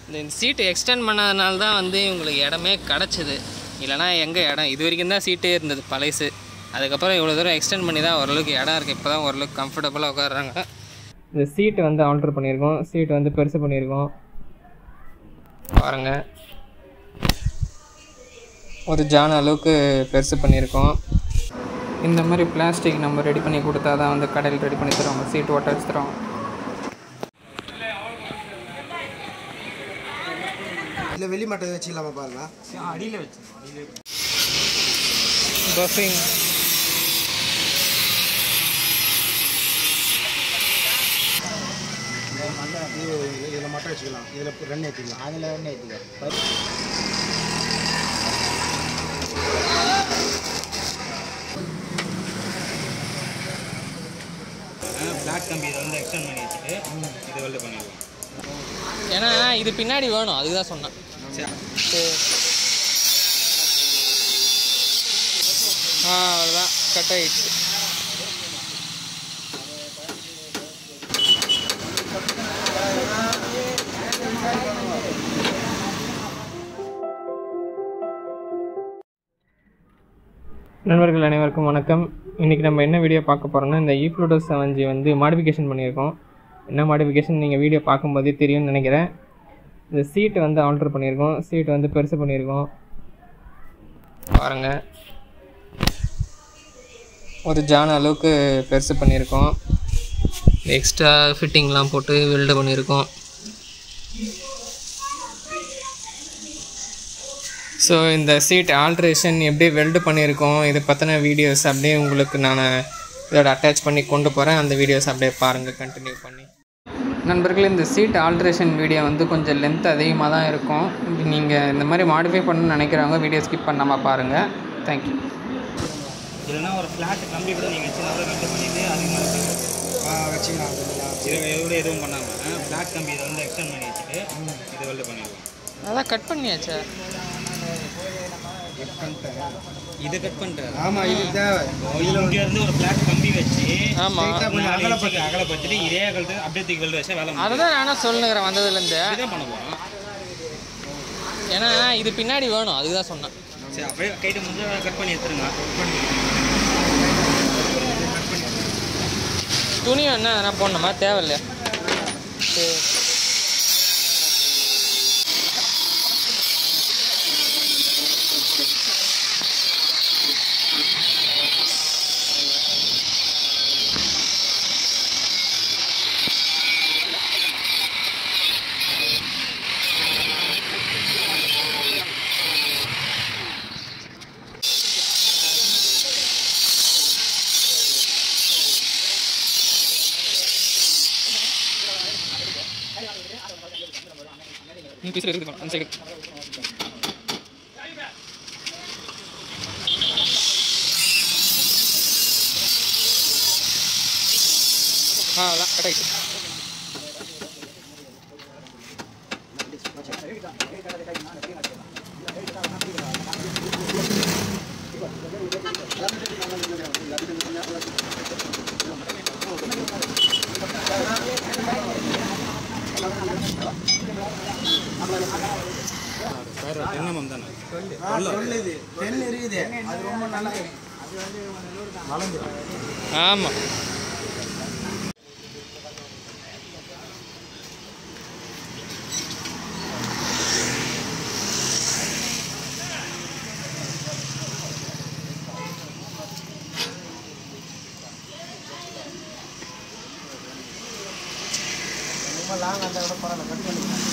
இந்த சீட்டு எக்ஸ்டெண்ட் பண்ணதுனால தான் வந்து உங்களுக்கு இடமே கிடச்சிது இல்லைனா எங்கே இடம் இது வரைக்கும் தான் சீட்டே இருந்தது பழைசு அதுக்கப்புறம் இவ்வளோ தூரம் எக்ஸ்டெண்ட் பண்ணி தான் ஓரளவுக்கு இடம் இருக்குது இப்போ தான் ஓரளவுக்கு கம்ஃபர்டபுளாக உட்காடுறாங்க இந்த சீட்டு வந்து ஆல்ட்ரு பண்ணியிருக்கோம் சீட்டு வந்து பெருசு பண்ணியிருக்கோம் பாருங்கள் ஒரு ஜான் அளவுக்கு பெருசு பண்ணியிருக்கோம் இந்த மாதிரி பிளாஸ்டிக் நம்ம ரெடி பண்ணி கொடுத்தா தான் வந்து கடையில் ரெடி பண்ணி தருவாங்க சீட்டு ஒட்ட வச்சு தருவாங்க இல்லை வெளி மட்டை வச்சுக்கலாமா பாருங்க பஃபிங் இது இதில் மட்டை வச்சுக்கலாம் இதில் ரெண்டு ஏற்றிக்கலாம் அதில் ரெண்டு ஏற்றிக்கலாம் பிளாக் கம்பி இதை வந்து எக்ஸ்டெண்ட் பண்ணி வச்சுட்டு இது வெல்டு பண்ணிடுவோம் ஏன்னா இது பின்னாடி வேணும் அதுக்கு தான் சொன்னேன் சரி. ஆ அவ்வளோதான் கட் ஆயிடுச்சு நண்பர்கள் அனைவருக்கும் வணக்கம் இன்றைக்கி நம்ம என்ன வீடியோ பார்க்க போகிறோம்னா இந்த இ ப்ளூட்டோ செவன் ஜி வந்து மாடிஃபிகேஷன் பண்ணியிருக்கோம் என்ன மாடிஃபிகேஷன் நீங்கள் வீடியோ பார்க்கும்போதே தெரியும்னு நினைக்கிறேன் இந்த சீட்டு வந்து ஆல்ட்ரு பண்ணியிருக்கோம் சீட்டு வந்து பெருசு பண்ணியிருக்கோம் பாருங்கள் ஒரு ஜான் அளவுக்கு பெருசு பண்ணியிருக்கோம் எக்ஸ்ட்ரா ஃபிட்டிங்லாம் போட்டு வெல்டு பண்ணியிருக்கோம் ஸோ இந்த சீட் ஆல்ட்ரேஷன் எப்படி வெல்டு பண்ணியிருக்கோம் இதை பற்றின வீடியோஸ் அப்படியே உங்களுக்கு நான் இதோட அட்டாச் பண்ணி கொண்டு போகிறேன் அந்த வீடியோஸ் அப்படியே பாருங்கள் கண்டினியூ பண்ணி நண்பர்களே இந்த சீட் ஆல்ட்ரேஷன் வீடியோ வந்து கொஞ்சம் லென்த் அதிகமாக தான் இருக்கும் நீங்கள் இந்த மாதிரி மாடிஃபை பண்ணணும்னு நினைக்கிறவங்க வீடியோ ஸ்கிப் பண்ணாமல் பாருங்கள் தேங்க்யூ இல்லைன்னா ஒரு ஃப்ளாட் கம்பி கூட நீங்கள் வச்சு நல்லா வெல்டு பண்ணிவிட்டு அதுக்கு மேலே வச்சுக்கலாம் இதை இதோட எதுவும் பண்ணாமல் பிளாக் கம்பி இதை வந்து எக்ஸ்டெண்ட் பண்ணி வச்சுட்டு இது வெல்டு பண்ணிடுவோம் அதான் கட் பண்ணியாச்சா இதை கட் பண்ணிட்டாரு ஆமாம் இது தேவை இங்க இருந்து ஒரு பிளாக் கம்பி வச்சு ஆமாம் கொஞ்சம் அகலப்பட்டு அகலப்பட்டுட்டு இதே அகலத்து அப்படியே தூக்கி வெல்டு வச்சா வேலை முடியும். அதை தான் நானும் சொல்லுங்கிறேன் வந்ததுலேருந்து இதுதான் பண்ண போகிறோம் ஏன்னா இது பின்னாடி வேணும் அதுக்கு தான் சொன்னேன் சரி அப்படியே கைட்டு முடிஞ்சு கட் பண்ணி எடுத்துருங்க துணி என்ன எதனா போடணுமா தேவையில்லையா சரி நீ பீஸ் இருக்குது அந்த சைடு ஆ அதான் கட் ஆயிடுச்சு தென்னமம் தானே சொல்லுது தென் இருக்குது அது ரொம்ப நல்லா வளர்ந்துடும் ஆமாம் ரொம்ப லாங் அந்த விட பரவாயில்ல கட் பண்ணிக்கலாம்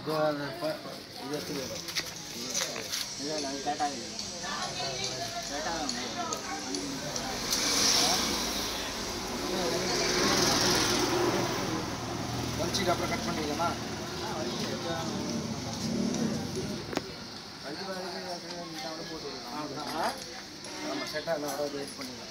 வலிச்சிட்டு அப்புறம் கட் பண்ணிக்கலாமா ஆமாம் செட்டாக நான் வர வெயிட் பண்ணிக்கலாம்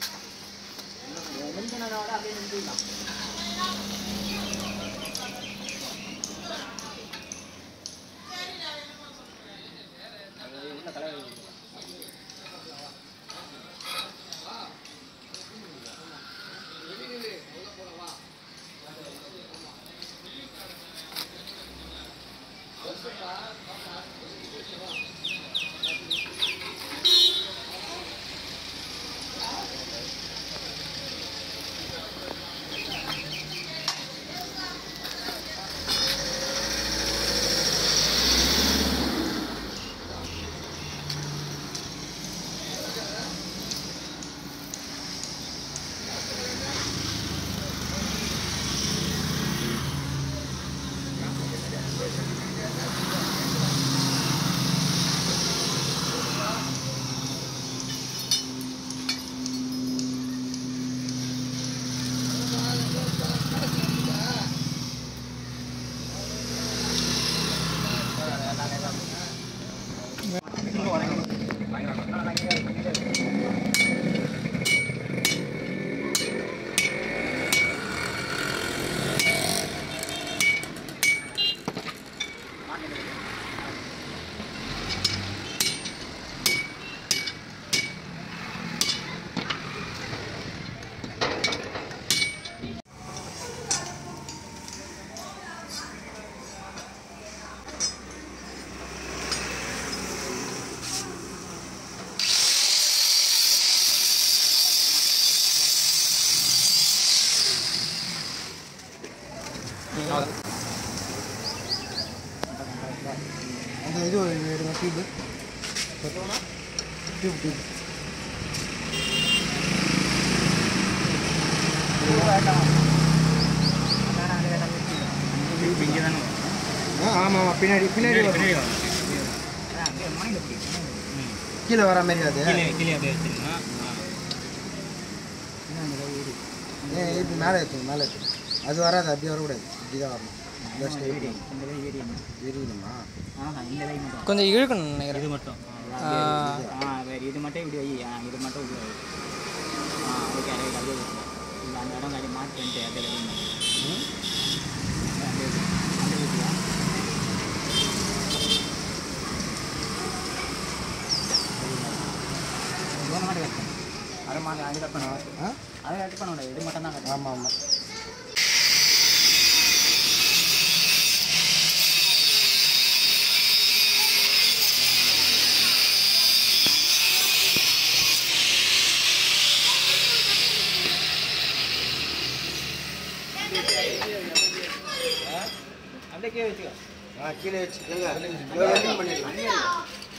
அந்த இது எடுங்க டியூப் டியூப் டியூப் இங்கே தானே ஆ ஆமாம் ஆமாம் பின்னாடி பின்னாடி வரும். பின்னாடி வரும் அங்கே மாநில பிடிக்கும் கீழே வர மாதிரி அது கீழே கீழே அப்படியே வச்சிருந்தா ஏன் இப்படி மேலே ஏற்றுங்க மேலே ஏற்றுங்க அது வராது அப்படி வரக்கூடாது இப்படி தான் வரணும் இந்த ஸ்டைல் விரியணுமா கொஞ்சம் இழுக்கணும் நினைக்கிறேன் இது மட்டும் ஆ, ஆ வேறு இது மட்டும் இப்படி வை ஆ இது மட்டும் இப்படி வை ஆ ஓகே அதே அப்படியே வச்சுக்கோ இல்லை அந்த இடம் அப்படியே மாற்றி வந்துட்டு அப்படியே ரெடி பண்ணி அப்படியே வை. அப்படியே வச்சுக்கோ மூணு மாட்டு கட்டணும் அதை மாட்டு அது கட் பண்ண ஆ அதை கட் பண்ண முடியாது இது மட்டும் தான் கட்டணும் ஆமாம் ஆமாம் அப்படியே கீழே வச்சுக்கோ ஆ கீழே வச்சு வெல்டிங் பண்ணிடலாம்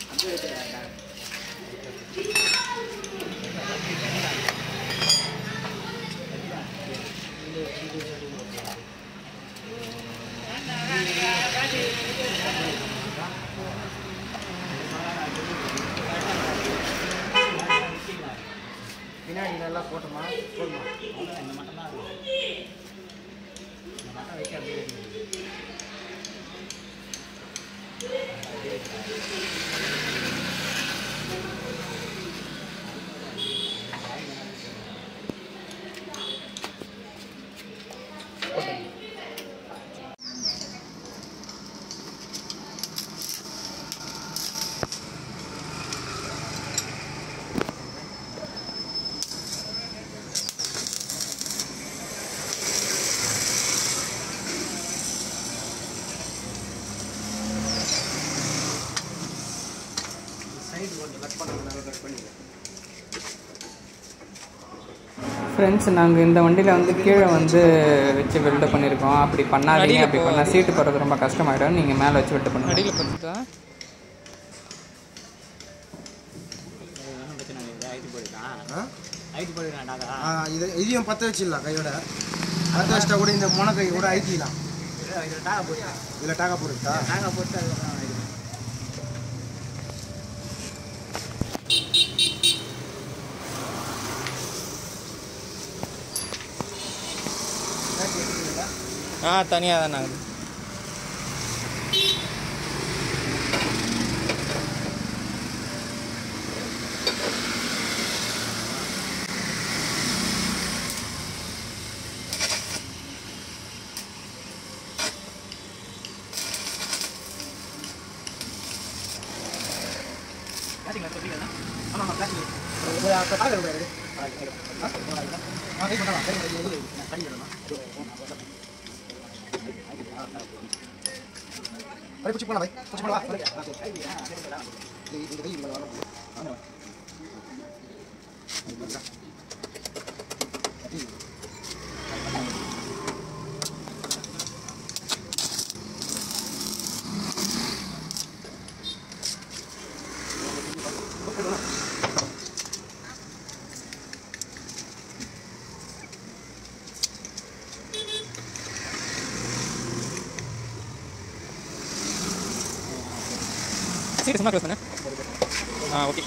பின்னாடி நல்லா போட்டோமா போடுமா அவ்வளோதான் இந்த மட்டும் தான் இருக்கும் இந்த மட்டும் வைக்க அப்படியே வைக்கணும். சைடு கொஞ்சம் கட் பண்ணுறதுனால கட் பண்ணிடுறேன் ஃப்ரெண்ட்ஸ் நாங்கள் இந்த வண்டியில் வந்து கீழே வந்து வச்சு வெல்டு பண்ணியிருக்கோம் அப்படி பண்ணாதீங்க அப்படி பண்ணால் சீட்டு போடுறது ரொம்ப கஷ்டமாயிடும் நீங்கள் மேலே வச்சு வெல்டு பண்ணுங்க அடியில் பார்த்துக்கா இது ஒன்றும் பிரச்சனை இல்லை இது ஐடி போயிருக்கான் ஆ ஐடி போயிருக்கான்டாக்கா ஆ இது இதையும் பற்ற வச்சிடலாம் கையோட பற்ற வச்சிட்டா கூட இந்த முனக்கை கூட அழுத்திக்கலாம் இதில் டாகா போட்டு இதில் டாக்கா போட்டுருக்கா டாகா போட்டு அதுக்கப்புறம் இது ஆ தனியாக தான் ஆகுது பிளாஸ்டிக் தொட்டிக்கலாம் ஆமாம் ஆமாம் பிளாஸ்டிக் ஒரு டாக்கா கொடுக்குறாரு ஆ கை பண்ணலாம் கை பண்ணலாம் அரை பூச்சி போலாம் பூச்சி போலாம் இந்த கை இங்கே வரணும் ஆமாம் சீட்டு சும்மா க்ளோஸ் பண்ணு ஆ ஓகே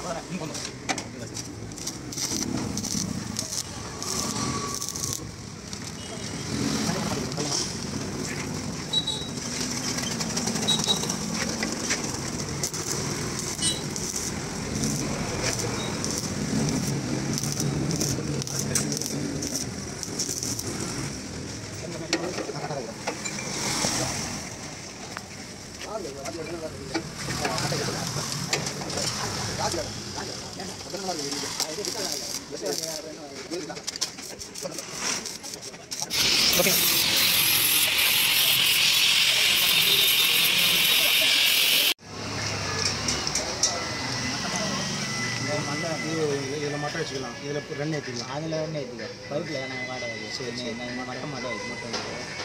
ஓகே இது இதில் மட்டும் வச்சுக்கலாம் இதில் ரெண்டு ஏற்றிக்கலாம் அதில் ஒன்று ஏற்றிக்கோ பைப்பில் நான் வாடகை சரி நான் மட்டும் மட்டும் இது மட்டும்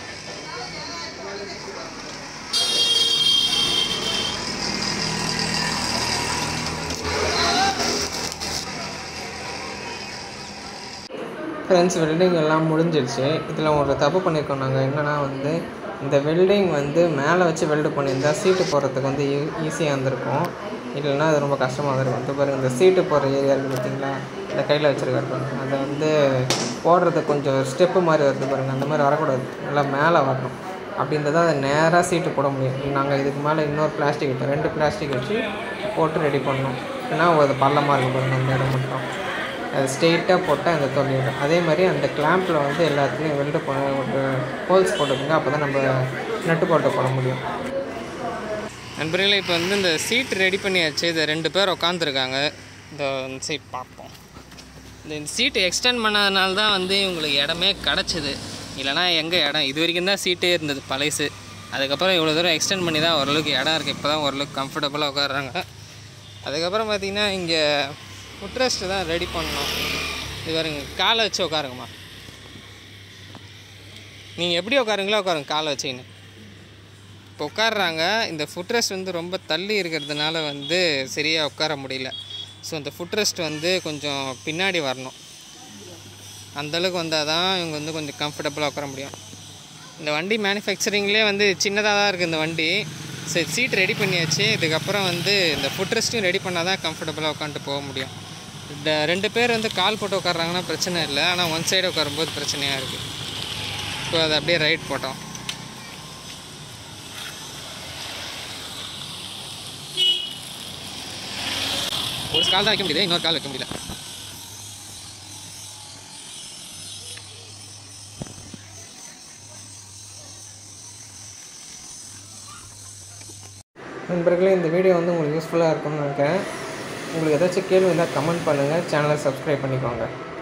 ஃப்ரெண்ட்ஸ் வெல்டிங் எல்லாம் முடிஞ்சிடுச்சு இதில் ஒரு தப்பு பண்ணியிருக்கோம் நாங்கள் என்னென்னா வந்து இந்த வெல்டிங் வந்து மேலே வச்சு வெல்டு பண்ணியிருந்தா சீட்டு போடுறதுக்கு வந்து ஈஸியாக இருந்திருக்கும் இல்லைன்னா அது ரொம்ப கஷ்டமாக தான் இருக்கும் இப்போ பாருங்க இந்த சீட்டு போடுற ஏரியா இருக்குது பார்த்தீங்களா இந்த கையில் வச்சுருக்காரு பாருங்க அதை வந்து போடுறது கொஞ்சம் ஸ்டெப்பு மாதிரி வருது பாருங்கள் அந்த மாதிரி வரக்கூடாது நல்லா மேலே வரணும் அப்படி இருந்தால் தான் அதை நேராக சீட்டு போட முடியும் நாங்கள் இதுக்கு மேலே இன்னொரு பிளாஸ்டிக் வச்சோம் ரெண்டு பிளாஸ்டிக் வச்சு போட்டு ரெடி பண்ணோம் ஏன்னா அது பள்ளமாக இருக்கும் பாருங்க அந்த இடம் மட்டும் அது ஸ்ட்ரெயிட்டாக போட்டால் அந்த தொல்லிடும் அதே மாதிரி அந்த கிளாம்பில் வந்து எல்லாத்துலேயும் வெல்டு பண்ண ஹோல்ஸ் போட்டுக்கோங்க அப்போ தான் நம்ம நட்டு போட்டு போட முடியும் நண்பர்களே இப்போ வந்து இந்த சீட் ரெடி பண்ணியாச்சு இதை ரெண்டு பேர் உட்காந்துருக்காங்க இந்த சீட் பார்ப்போம் இந்த சீட்டு எக்ஸ்டெண்ட் பண்ணதுனால தான் வந்து இவங்களுக்கு இடமே கிடச்சிது இல்லைனா எங்கே இடம் இது வரைக்கும் தான் சீட்டே இருந்தது பழசு அதுக்கப்புறம் இவ்வளோ தூரம் எக்ஸ்டெண்ட் பண்ணி தான் ஓரளவுக்கு இடம் இருக்குது இப்போ தான் ஓரளவுக்கு கம்ஃபர்டபுளாக உட்காடுறாங்க அதுக்கப்புறம் பார்த்தீங்கன்னா இங்கே ஃபுட்ரெஸ்ட்டு தான் ரெடி பண்ணோம் இது பாருங்க காலை வச்சு உட்காருங்கம்மா நீங்கள் எப்படி உட்காருங்களோ உட்காருங்க காலை வச்சின்னு இப்போ உட்காடுறாங்க இந்த ஃபுட்ரெஸ்ட் வந்து ரொம்ப தள்ளி இருக்கிறதுனால வந்து சரியாக உட்கார முடியல ஸோ இந்த ஃபுட்ரெஸ்ட் வந்து கொஞ்சம் பின்னாடி வரணும் அந்தளவுக்கு வந்தால் தான் இவங்க வந்து கொஞ்சம் கம்ஃபர்டபுளாக உட்கார முடியும் இந்த வண்டி மேனுஃபேக்சரிங்லேயே வந்து சின்னதாக தான் இருக்குது இந்த வண்டி சரி சீட் ரெடி பண்ணியாச்சு இதுக்கப்புறம் வந்து இந்த ஃபுட்ரெஸ்ட்டும் ரெடி பண்ணால் தான் கம்ஃபர்டபுளாக உட்காந்துட்டு போக முடியும் இந்த ரெண்டு பேர் வந்து கால் போட்டு உட்காடுறாங்கன்னா பிரச்சனை இல்லை ஆனால் ஒன் சைடு உட்காரும்போது பிரச்சனையாக இருக்குது இப்போ அதை அப்படியே ரைட் போட்டோம் ஒரு கால் தான் வைக்க முடியுது இன்னொரு கால் வைக்க முடியல நண்பர்களே இந்த வீடியோ வந்து உங்களுக்கு யூஸ்ஃபுல்லாக இருக்கும்னு நினைக்கிறேன் உங்களுக்கு ஏதாச்சும் கேள்வி இருந்தால் கமெண்ட் பண்ணுங்கள் சேனலை சப்ஸ்கிரைப் பண்ணிக்கோங்க